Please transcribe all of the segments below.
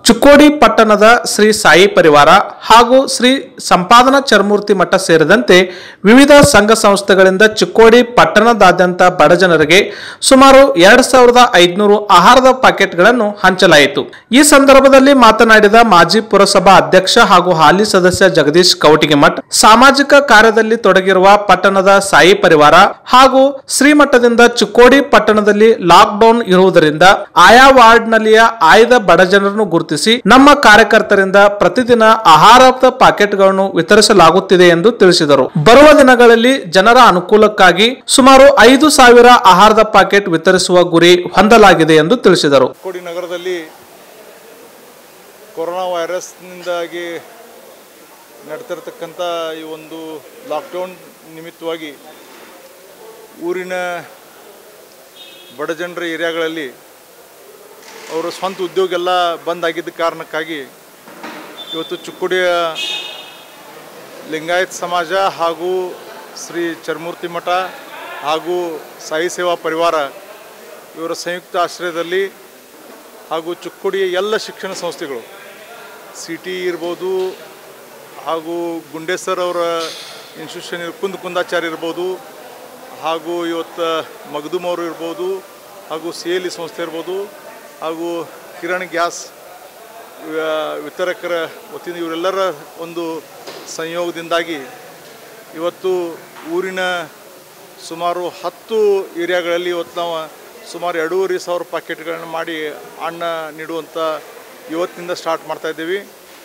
ಚಿಕ್ಕೋಡಿ ಪಟ್ಟಣದ ಶ್ರೀ ಸಾಯಿ ಪರಿವಾರ ಹಾಗೂ ಶ್ರೀ ಸಂಪಾದನಾ ಚರ್ಮೂರ್ತಿ ಮಠ ಸೇರಿದಂತೆ ವಿವಿಧ ಸಂಘ ಸಂಸ್ಥೆಗಳಿಂದ ಚಿಕ್ಕೋಡಿ ಪಟ್ಟಣದಾದ್ಯಂತ ಬಡಜನರಿಗೆ ಸುಮಾರು ಎರಡ್ ಸಾವಿರದ ಐದುನೂರು ಆಹಾರದ ಪ್ಯಾಕೆಟ್ಗಳನ್ನು ಹಂಚಲಾಯಿತು ಈ ಸಂದರ್ಭದಲ್ಲಿ ಮಾತನಾಡಿದ ಮಾಜಿ ಪುರಸಭಾ ಅಧ್ಯಕ್ಷ ಹಾಗೂ ಹಾಲಿ ಸದಸ್ಯ ಜಗದೀಶ್ ಕವಟಿಗಿಮಠ್ ಸಾಮಾಜಿಕ ಕಾರ್ಯದಲ್ಲಿ ತೊಡಗಿರುವ ಪಟ್ಟಣದ ಸಾಯಿ ಪರಿವಾರ ಹಾಗೂ ಶ್ರೀಮಠದಿಂದ ಚಿಕ್ಕೋಡಿ ಪಟ್ಟಣದಲ್ಲಿ ಲಾಕ್ಡೌನ್ ಇರುವುದರಿಂದ ಆಯಾ ವಾರ್ಡ್ನಲ್ಲಿಯ ಆಯ್ದ ಬಡಜನರನ್ನು ಗುರುತಿಸಿ ನಮ್ಮ ಕಾರ್ಯಕರ್ತರಿಂದ ಪ್ರತಿದಿನ ಆಹಾರದ ಪ್ಯಾಕೆಟ್ಗಳನ್ನು ವಿತರಿಸಲಾಗುತ್ತಿದೆ ಎಂದು ತಿಳಿಸಿದರು ಬರುವ ದಿನಗಳಲ್ಲಿ ಜನರ ಅನುಕೂಲಕ್ಕಾಗಿ ಸುಮಾರು ಐದು ಸಾವಿರ ಆಹಾರದ ಪ್ಯಾಕೆಟ್ ವಿತರಿಸುವ ಗುರಿ ಹೊಂದಲಾಗಿದೆ ಎಂದು ತಿಳಿಸಿದರು ಕೋಡಿ ನಗರದಲ್ಲಿ ಕೊರೋನಾ ವೈರಸ್ನಿಂದಾಗಿ ನಡ್ತಿರ್ತಕ್ಕಂಥ ಈ ಒಂದು ಲಾಕ್ಡೌನ್ ನಿಮಿತ್ತವಾಗಿ ಊರಿನ ಬಡ ಜನರ ಏರಿಯಾಗಳಲ್ಲಿ ಅವರ ಸ್ವಂತ ಉದ್ಯೋಗ ಎಲ್ಲ ಬಂದ್ ಆಗಿದ್ದ ಕಾರಣಕ್ಕಾಗಿ ಇವತ್ತು ಚಿಕ್ಕುಡಿಯ ಲಿಂಗಾಯತ್ ಸಮಾಜ ಹಾಗೂ ಶ್ರೀ ಚರ್ಮೂರ್ತಿ ಮಠ ಹಾಗೂ ಸಾಯಿ ಸೇವಾ ಪರಿವಾರ ಇವರ ಸಂಯುಕ್ತ ಆಶ್ರಯದಲ್ಲಿ ಹಾಗೂ ಚಿಕ್ಕುಡಿಯ ಎಲ್ಲ ಶಿಕ್ಷಣ ಸಂಸ್ಥೆಗಳು ಸಿ ಟಿ ಇರ್ಬೋದು ಹಾಗೂ ಗುಂಡೇಸರ್ ಅವರ ಇನ್ಸ್ಟಿಟ್ಯೂಷನ್ ಕುಂದ ಕುಂದಾಚಾರ್ಯ ಇರ್ಬೋದು ಹಾಗೂ ಇವತ್ತು ಮಗದುಮ್ ಅವರು ಇರ್ಬೋದು ಹಾಗೂ ಸಿ ಎಲ್ ಇ ಸಂಸ್ಥೆ ಇರ್ಬೋದು ಹಾಗೂ ಕಿರಣ್ ಗ್ಯಾಸ್ ವ- ವಿತರಕರ ವತಿಯಿಂದ ಇವರೆಲ್ಲರ ಒಂದು ಸಂಯೋಗದಿಂದಾಗಿ ಇವತ್ತು ಊರಿನ ಸುಮಾರು ಹತ್ತು ಏರಿಯಾಗಳಲ್ಲಿ ಇವತ್ತು ನಾವು ಸುಮಾರು ಎರಡೂವರೆ ಸಾವಿರ ಪ್ಯಾಕೆಟ್ಗಳನ್ನು ಮಾಡಿ ಅನ್ನ ನೀಡುವಂಥ ಇವತ್ತಿನಿಂದ ಸ್ಟಾರ್ಟ್ ಮಾಡ್ತಾ ಇದ್ದೀವಿ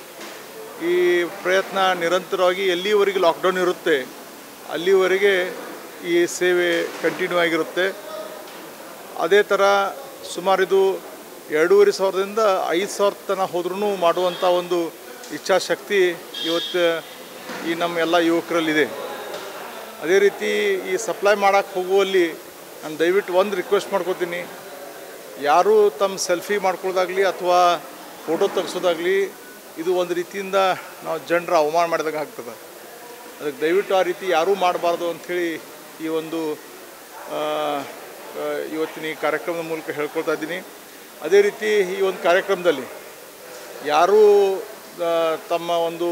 ಈ ಪ್ರಯತ್ನ ನಿರಂತರವಾಗಿ ಎಲ್ಲಿವರೆಗೆ ಲಾಕ್ಡೌನ್ ಇರುತ್ತೆ ಅಲ್ಲಿವರೆಗೆ ಈ ಸೇವೆ ಕಂಟಿನ್ಯೂ ಆಗಿರುತ್ತೆ ಅದೇ ಥರ ಸುಮಾರು ಇದು ಎರಡೂವರೆ ಸಾವಿರದಿಂದ ಐದು ಸಾವಿರ ತನಕ ಹೋದ್ರೂ ಮಾಡುವಂಥ ಒಂದು ಇಚ್ಛಾಶಕ್ತಿ ಇವತ್ತು ಈ ನಮ್ಮ ಎಲ್ಲ ಯುವಕರಲ್ಲಿದೆ ಅದೇ ರೀತಿ ಈ ಸಪ್ಲೈ ಮಾಡೋಕ್ಕೆ ಹೋಗುವಲ್ಲಿ ನಾನು ದಯವಿಟ್ಟು ಒಂದು ರಿಕ್ವೆಸ್ಟ್ ಮಾಡ್ಕೋತೀನಿ ಯಾರೂ ತಮ್ಮ ಸೆಲ್ಫಿ ಮಾಡ್ಕೊಳ್ಳೋದಾಗಲಿ ಅಥವಾ ಫೋಟೋ ತೆಗ್ಸೋದಾಗಲಿ ಇದು ಒಂದು ರೀತಿಯಿಂದ ನಾವು ಜನರ ಅವಮಾನ ಮಾಡಿದಾಗ ಆಗ್ತದೆ ಅದಕ್ಕೆ ದಯವಿಟ್ಟು ಆ ರೀತಿ ಯಾರೂ ಮಾಡಬಾರ್ದು ಅಂಥೇಳಿ ಈ ಒಂದು ಆ, ಆ, ಇವತ್ತಿನ ಈ ಕಾರ್ಯಕ್ರಮದ ಮೂಲಕ ಹೇಳ್ಕೊಳ್ತಾ ಇದ್ದೀನಿ ಅದೇ ರೀತಿ ಈ ಒಂದು ಕಾರ್ಯಕ್ರಮದಲ್ಲಿ ಯಾರೂ ಆ, ತಮ್ಮ ಒಂದು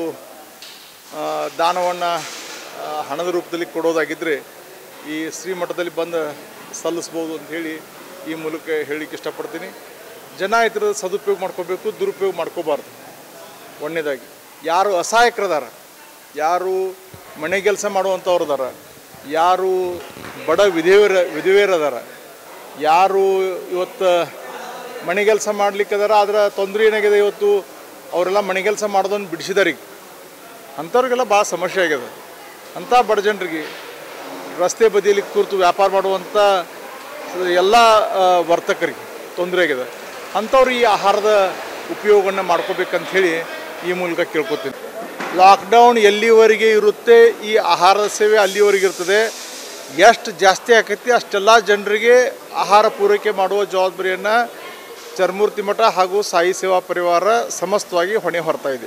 ದಾನವನ್ನು ಹಣದ ರೂಪದಲ್ಲಿ ಕೊಡೋದಾಗಿದ್ದರೆ ಈ ಶ್ರೀಮಠದಲ್ಲಿ ಬಂದು ಸಲ್ಲಿಸ್ಬೋದು ಅಂತ ಹೇಳಿ ಈ ಮೂಲಕ ಹೇಳಲಿಕ್ಕೆ ಇಷ್ಟಪಡ್ತೀನಿ ಜನ ಇದರ ಸದುಪಯೋಗ ಮಾಡ್ಕೋಬೇಕು ದುರುಪಯೋಗ ಮಾಡ್ಕೋಬಾರ್ದು ಒಂದನೇದಾಗಿ ಯಾರು ಅಸಹಾಯಕರದಾರ ಯಾರು ಮನೆ ಕೆಲಸ ಮಾಡುವಂಥವ್ರು ಅದಾರ ಯಾರು ಬಡ ವಿಧವೆಯರ ವಿಧವೆಯರದಾರ ಯಾರು ಇವತ್ತು ಮನೆ ಕೆಲಸ ಮಾಡ್ಲಿಕ್ಕೆ ಅದಾರ ಆದ್ರೆ ತೊಂದರೆ ಏನಾಗಿದೆ ಇವತ್ತು ಅವರೆಲ್ಲ ಮನೆ ಕೆಲಸ ಮಾಡೋದನ್ನು ಬಿಡಿಸಿದಾರೆ ಈಗ ಅಂಥವ್ರಿಗೆಲ್ಲ ಭಾಳ ಸಮಸ್ಯೆ ಆಗ್ಯದ ಅಂಥ ಬಡ ಜನರಿಗೆ ರಸ್ತೆ ಬದಿಯಲ್ಲಿ ಕೂತು ವ್ಯಾಪಾರ ಮಾಡುವಂಥ ಎಲ್ಲ ಆ, ವರ್ತಕರಿಗೆ ತೊಂದರೆ ಆಗಿದೆ ಅಂಥವ್ರು ಈ ಆಹಾರದ ಉಪಯೋಗವನ್ನು ಮಾಡ್ಕೋಬೇಕಂತ ಹೇಳಿ ಈ ಮೂಲಕ ಕೇಳ್ಕೊತೀನಿ ಲಾಕ್ಡೌನ್ ಎಲ್ಲಿವರೆಗೆ ಇರುತ್ತೆ ಈ ಆಹಾರದ ಸೇವೆ ಅಲ್ಲಿವರೆಗೆ ಇರ್ತದೆ ಎಷ್ಟು ಜಾಸ್ತಿ ಆಕೈತಿ ಅಷ್ಟೆಲ್ಲ ಜನರಿಗೆ ಆಹಾರ ಪೂರೈಕೆ ಮಾಡುವ ಜವಾಬ್ದಾರಿಯನ್ನು ಚರ್ಮೂರ್ತಿ ಮಠ ಹಾಗೂ ಸಾಯಿ ಸೇವಾ ಪರಿವಾರ ಸಮಸ್ತವಾಗಿ ಹೊಣೆ ಹೊರ್ತಾ ಇದೆ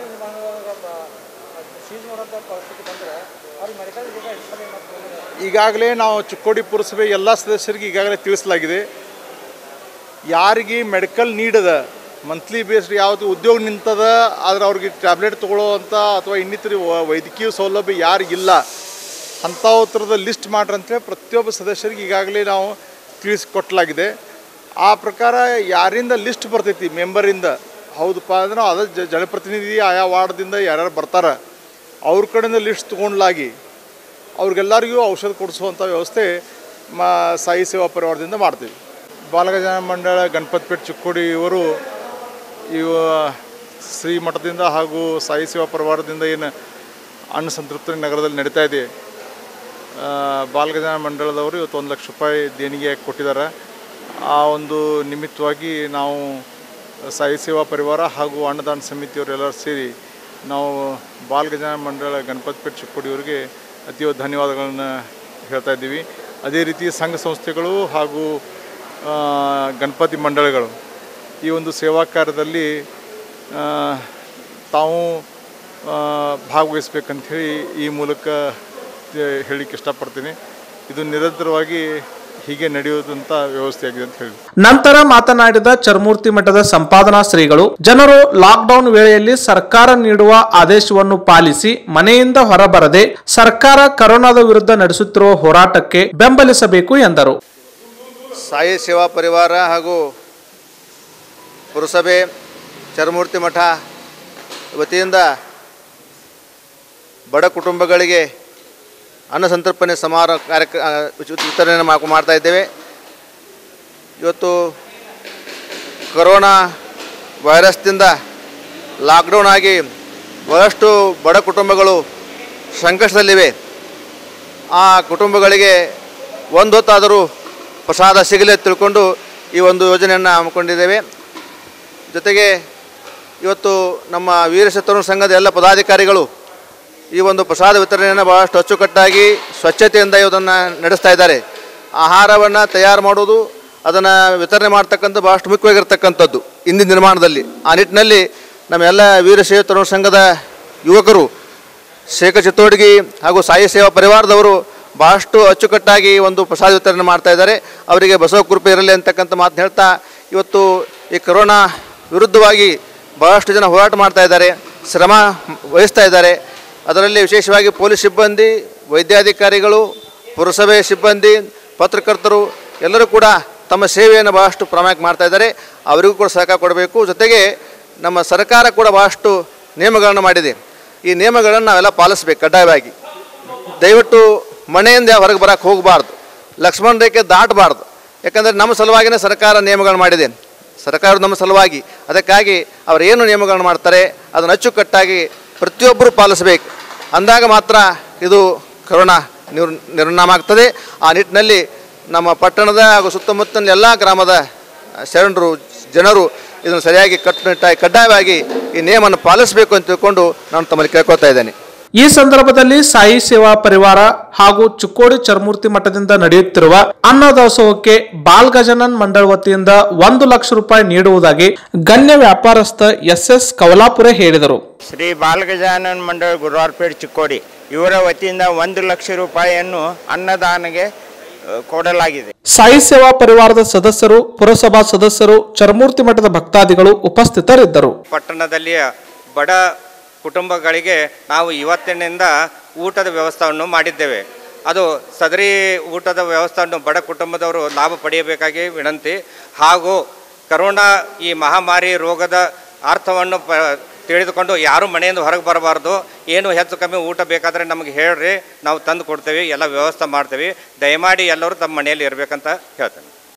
ಈಗಾಗಲೇ ನಾವು ಚಿಕ್ಕೋಡಿ ಪುರಸಭೆ ಎಲ್ಲ ಸದಸ್ಯರಿಗೆ ಈಗಾಗಲೇ ತಿಳಿಸಲಾಗಿದೆ ಯಾರಿಗೆ ಮೆಡಿಕಲ್ ನೀಡದ ಮಂತ್ಲಿ ಬೇಸ್ಡ್ ಯಾವುದು ಉದ್ಯೋಗ ನಿಂತದ ಆದ್ರೆ ಅವ್ರಿಗೆ ಟ್ಯಾಬ್ಲೆಟ್ ತೊಗೊಳ್ಳೋವಂಥ ಅಥವಾ ಇನ್ನಿತರ ವ- ವೈದ್ಯಕೀಯ ಸೌಲಭ್ಯ ಯಾರಿಗಿಲ್ಲ ಅಂಥವ್ರದ ಲಿಸ್ಟ್ ಮಾಡ್ರಿ ಅಂತೇಳಿ ಪ್ರತಿಯೊಬ್ಬ ಸದಸ್ಯರಿಗೆ ಈಗಾಗಲೇ ನಾವು ತಿಳಿಸಿಕೊಟ್ಟಲಾಗಿದೆ ಆ ಪ್ರಕಾರ ಯಾರಿಂದ ಲಿಸ್ಟ್ ಬರ್ತೈತಿ ಮೆಂಬರಿಂದ ಹೌದಪ್ಪ ಅಂದ್ರೆ ಅದ ಜ- ಜನಪ್ರತಿನಿಧಿ ಆಯಾ ವಾರ್ಡ್ದಿಂದ ಯಾರ್ಯಾರು ಬರ್ತಾರೆ ಅವ್ರ ಕಡೆಯಿಂದ ಲಿಸ್ಟ್ ತೊಗೊಂಡ್ಲಾಗಿ ಅವ್ರಿಗೆಲ್ಲರಿಗೂ ಔಷಧ ಕೊಡಿಸುವಂಥ ವ್ಯವಸ್ಥೆ ಮಾ ಸಾಯಿ ಸೇವಾ ಪರಿವಾರದಿಂದ ಮಾಡ್ತೀವಿ ಬಾಲಗಜನ ಮಂಡಳ ಗಣಪತಿಪೇಟ್ ಚಿಕ್ಕೋಡಿ ಇವರು ಇವ ಶ್ರೀಮಠದಿಂದ ಹಾಗೂ ಸಾಯಿ ಸೇವಾ ಪರಿವಾರದಿಂದ ಏನು ಅನ್ನ ಸಂತೃಪ್ತಿ ನಗರದಲ್ಲಿ ನಡೀತಾ ಇದೆ ಆ, ಬಾಲಗಜನ ಮಂಡಳದವರು ಇವತ್ತು ಒಂದು ಲಕ್ಷ ರೂಪಾಯಿ ದೇಣಿಗೆ ಕೊಟ್ಟಿದ್ದಾರೆ ಆ ಒಂದು ನಿಮಿತ್ತವಾಗಿ ನಾವು ಸಾಯಿ ಸೇವಾ ಪರಿವಾರ ಹಾಗೂ ಅನ್ನದಾನ ಸಮಿತಿಯವರೆಲ್ಲರೂ ಸೇರಿ ನಾವು ಬಾಲಗಜನ ಮಂಡಳ ಗಣಪತಿಪೇಟ್ ಚಿಕ್ಕೋಡಿಯವರಿಗೆ ಅತೀವ ಧನ್ಯವಾದಗಳನ್ನು ಹೇಳ್ತಾ ಇದ್ದೀವಿ ಅದೇ ರೀತಿ ಸಂಘ ಸಂಸ್ಥೆಗಳು ಹಾಗೂ ಆ, ಗಣಪತಿ ಮಂಡಳಗಳು ಈ ಒಂದು ಸೇವಾ ಕಾರ್ಯದಲ್ಲಿ ಆ, ತಾವು ಆ, ಭಾಗವಹಿಸ್ಬೇಕಂಥೇಳಿ ಈ ಮೂಲಕ ಹೇಳಲಿಕ್ಕೆ ಇಷ್ಟಪಡ್ತೀನಿ ಇದು ನಿರಂತರವಾಗಿ ಹೀಗೆ ನಡೆಯೋದಂಥ ವ್ಯವಸ್ಥೆ ಆಗಿದೆ ಅಂತ ಹೇಳಿ ನಂತರ ಮಾತನಾಡಿದ ಚರ್ಮೂರ್ತಿ ಮಠದ ಸಂಪಾದನಾ ಶ್ರೀಗಳು ಜನರು ಲಾಕ್ಡೌನ್ ವೇಳೆಯಲ್ಲಿ ಸರ್ಕಾರ ನೀಡುವ ಆದೇಶವನ್ನು ಪಾಲಿಸಿ ಮನೆಯಿಂದ ಹೊರಬರದೆ ಸರ್ಕಾರ ಕರೋನಾದ ವಿರುದ್ಧ ನಡೆಸುತ್ತಿರುವ ಹೋರಾಟಕ್ಕೆ ಬೆಂಬಲಿಸಬೇಕು ಎಂದರು ಸಾಯಿ ಸೇವಾ ಪರಿವಾರ ಹಾಗೂ ಪುರಸಭೆ ಚರಮೂರ್ತಿ ಮಠ ವತಿಯಿಂದ ಬಡ ಕುಟುಂಬಗಳಿಗೆ ಅನ್ನ ಸಂತರ್ಪಣೆ ಸಮಾರೋಹ ಕಾರ್ಯಕ್ರ ಆ, ವಿಚ- ವಿತರಣೆ ಮಾ- ಮಾಡ್ತಾ ಇದ್ದೇವೆ ಇವತ್ತು ಕೊರೋನಾ ವೈರಸ್ದಿಂದ ಲಾಕ್ಡೌನ್ ಆಗಿ ಬಹಳಷ್ಟು ಬಡ ಕುಟುಂಬಗಳು ಸಂಕಷ್ಟದಲ್ಲಿವೆ ಆ ಕುಟುಂಬಗಳಿಗೆ ಒಂದು ಹೊತ್ತಾದರೂ ಪ್ರಸಾದ ಸಿಗಲಿ ತಿಳ್ಕೊಂಡು ಈ ಒಂದು ಯೋಜನೆಯನ್ನು ಹಮ್ಮಿಕೊಂಡಿದ್ದೇವೆ ಜೊತೆಗೆ ಇವತ್ತು ನಮ್ಮ ವೀರಶ ತರುಣ ಸಂಘದ ಎಲ್ಲ ಪದಾಧಿಕಾರಿಗಳು ಈ ಒಂದು ಪ್ರಸಾದ ವಿತರಣೆಯನ್ನು ಭಾಳಷ್ಟು ಅಚ್ಚುಕಟ್ಟಾಗಿ ಸ್ವಚ್ಛತೆಯಿಂದ ಇದನ್ನು ನಡೆಸ್ತಾ ಇದ್ದಾರೆ ಆಹಾರವನ್ನು ತಯಾರು ಮಾಡೋದು ಅದನ್ನು ವಿತರಣೆ ಮಾಡ್ತಕ್ಕಂಥ ಭಾಳಷ್ಟು ಮುಖ್ಯವಾಗಿರ್ತಕ್ಕಂಥದ್ದು ಇಂದಿನ ನಿರ್ಮಾಣದಲ್ಲಿ ಆ ನಿಟ್ಟಿನಲ್ಲಿ ನಮ್ಮೆಲ್ಲ ವೀರಶೈವ ತರುಣ ಸಂಘದ ಯುವಕರು ಶೇಖರ್ ಚಿತ್ತೋಡ್ಗಿ ಹಾಗೂ ಸಾಯಿ ಸೇವಾ ಪರಿವಾರದವರು ಭಾಳಷ್ಟು ಅಚ್ಚುಕಟ್ಟಾಗಿ ಒಂದು ಪ್ರಸಾದ ವಿತರಣೆ ಮಾಡ್ತಾ ಇದ್ದಾರೆ ಅವರಿಗೆ ಬಸವ ಕೃಪೆ ಇರಲಿ ಅಂತಕ್ಕಂಥ ಮಾತನ್ನ ಹೇಳ್ತಾ ಇವತ್ತು ಈ ಕೊರೋನಾ ವಿರುದ್ಧವಾಗಿ ಬಹಳಷ್ಟು ಜನ ಹೋರಾಟ ಮಾಡ್ತಾ ಇದ್ದಾರೆ ಶ್ರಮ ವಹಿಸ್ತಾ ಇದ್ದಾರೆ ಅದರಲ್ಲಿ ವಿಶೇಷವಾಗಿ ಪೊಲೀಸ್ ಸಿಬ್ಬಂದಿ ವೈದ್ಯಾಧಿಕಾರಿಗಳು ಪುರಸಭೆ ಸಿಬ್ಬಂದಿ ಪತ್ರಕರ್ತರು ಎಲ್ಲರೂ ಕೂಡ ತಮ್ಮ ಸೇವೆಯನ್ನು ಬಹಳಷ್ಟು ಪ್ರಾಮಾಣಿಕ ಮಾಡ್ತಾ ಇದ್ದಾರೆ ಅವರಿಗೂ ಕೂಡ ಸಹಕಾರ ಕೊಡಬೇಕು ಜೊತೆಗೆ ನಮ್ಮ ಸರ್ಕಾರ ಕೂಡ ಬಹಳಷ್ಟು ನಿಯಮಗಳನ್ನು ಮಾಡಿದೆ ಈ ನಿಯಮಗಳನ್ನು ನಾವೆಲ್ಲ ಪಾಲಿಸ್ಬೇಕು ಕಡ್ಡಾಯವಾಗಿ ದಯವಿಟ್ಟು ಮನೆಯಿಂದ ಹೊರಗೆ ಬರೋಕ್ಕೆ ಹೋಗಬಾರ್ದು ಲಕ್ಷ್ಮಣ ರೇಖೆ ದಾಟಬಾರ್ದು ಯಾಕಂದರೆ ನಮ್ಮ ಸಲುವಾಗಿನೇ ಸರ್ಕಾರ ನಿಯಮಗಳನ್ನು ಮಾಡಿದೆ ಸರ್ಕಾರ ನಮ್ಮ ಸಲುವಾಗಿ ಅದಕ್ಕಾಗಿ ಅವರು ಏನು ನಿಯಮಗಳನ್ನು ಮಾಡ್ತಾರೆ ಅದನ್ನು ಅಚ್ಚುಕಟ್ಟಾಗಿ ಪ್ರತಿಯೊಬ್ಬರು ಪಾಲಿಸಬೇಕು ಅಂದಾಗ ಮಾತ್ರ ಇದು ಕರೋನಾ ನಿರ್ ನಿರ್ನಾಮ ಆಗ್ತದೆ ಆ ನಿಟ್ಟಿನಲ್ಲಿ ನಮ್ಮ ಪಟ್ಟಣದ ಹಾಗೂ ಸುತ್ತಮುತ್ತಲಿನ ಎಲ್ಲ ಗ್ರಾಮದ ಶರಣರು ಜನರು ಇದನ್ನು ಸರಿಯಾಗಿ ಕಟ್ಟುನಿಟ್ಟಾಗಿ ಕಡ್ಡಾಯವಾಗಿ ಈ ನಿಯಮವನ್ನು ಪಾಲಿಸಬೇಕು ಅಂತ ತಿಳ್ಕೊಂಡು ನಾನು ತಮ್ಮಲ್ಲಿ ಕೇಳ್ಕೊತಾ ಇದ್ದೇನೆ ಈ ಸಂದರ್ಭದಲ್ಲಿ ಸಾಯಿ ಸೇವಾ ಪರಿವಾರ ಹಾಗೂ ಚಿಕ್ಕೋಡಿ ಚರ್ಮೂರ್ತಿ ಮಠದಿಂದ ನಡೆಯುತ್ತಿರುವ ಅನ್ನದಾಸೋಹಕ್ಕೆ ಬಾಲ್ ಗಜನನ್ ಮಂಡಳ ವತಿಯಿಂದ ಒಂದು ಲಕ್ಷ ರೂಪಾಯಿ ನೀಡುವುದಾಗಿ ಗಣ್ಯ ವ್ಯಾಪಾರಸ್ಥ ಎಸ್ ಎಸ್ ಕವಲಾಪುರೆ ಹೇಳಿದರು ಶ್ರೀ ಬಾಲಗಜಾನನ್ ಮಂಡಳ ಗುರುವಾರಪೇಟೆ ಚಿಕ್ಕೋಡಿ ಇವರ ವತಿಯಿಂದ ಒಂದು ಲಕ್ಷ ರೂಪಾಯಿಯನ್ನು ಅನ್ನದಾನಗೆ ಅ, ಕೊಡಲಾಗಿದೆ ಸಾಯಿ ಸೇವಾ ಪರಿವಾರದ ಸದಸ್ಯರು ಪುರಸಭಾ ಸದಸ್ಯರು ಚರ್ಮೂರ್ತಿ ಮಠದ ಭಕ್ತಾದಿಗಳು ಉಪಸ್ಥಿತರಿದ್ದರು ಪಟ್ಟಣದಲ್ಲಿಯ ಬಡ ಕುಟುಂಬಗಳಿಗೆ ನಾವು ಇವತ್ತಿನಿಂದ ಊಟದ ವ್ಯವಸ್ಥೆಯನ್ನು ಮಾಡಿದ್ದೇವೆ ಅದು ಸದರಿ ಊಟದ ವ್ಯವಸ್ಥೆಯನ್ನು ಬಡ ಕುಟುಂಬದವರು ಲಾಭ ಪಡೆಯಬೇಕಾಗಿ ವಿನಂತಿ ಹಾಗೂ ಕರೋನಾ ಈ ಮಹಾಮಾರಿ ರೋಗದ ಅರ್ಥವನ್ನು ಪ ತಿಳಿದುಕೊಂಡು ಯಾರು ಮನೆಯಿಂದ ಹೊರಗೆ ಬರಬಾರ್ದು ಏನು ಹೆಚ್ಚು ಕಮ್ಮಿ ಊಟ ಬೇಕಾದರೆ ನಮಗೆ ಹೇಳ್ರಿ ನಾವು ತಂದು ಕೊಡ್ತೇವೆ ಎಲ್ಲ ವ್ಯವಸ್ಥೆ ಮಾಡ್ತೇವೆ ದಯಮಾಡಿ ಎಲ್ಲರೂ ತಮ್ಮ ಮನೆಯಲ್ಲಿ ಇರಬೇಕಂತ ಹೇಳ್ತೇನೆ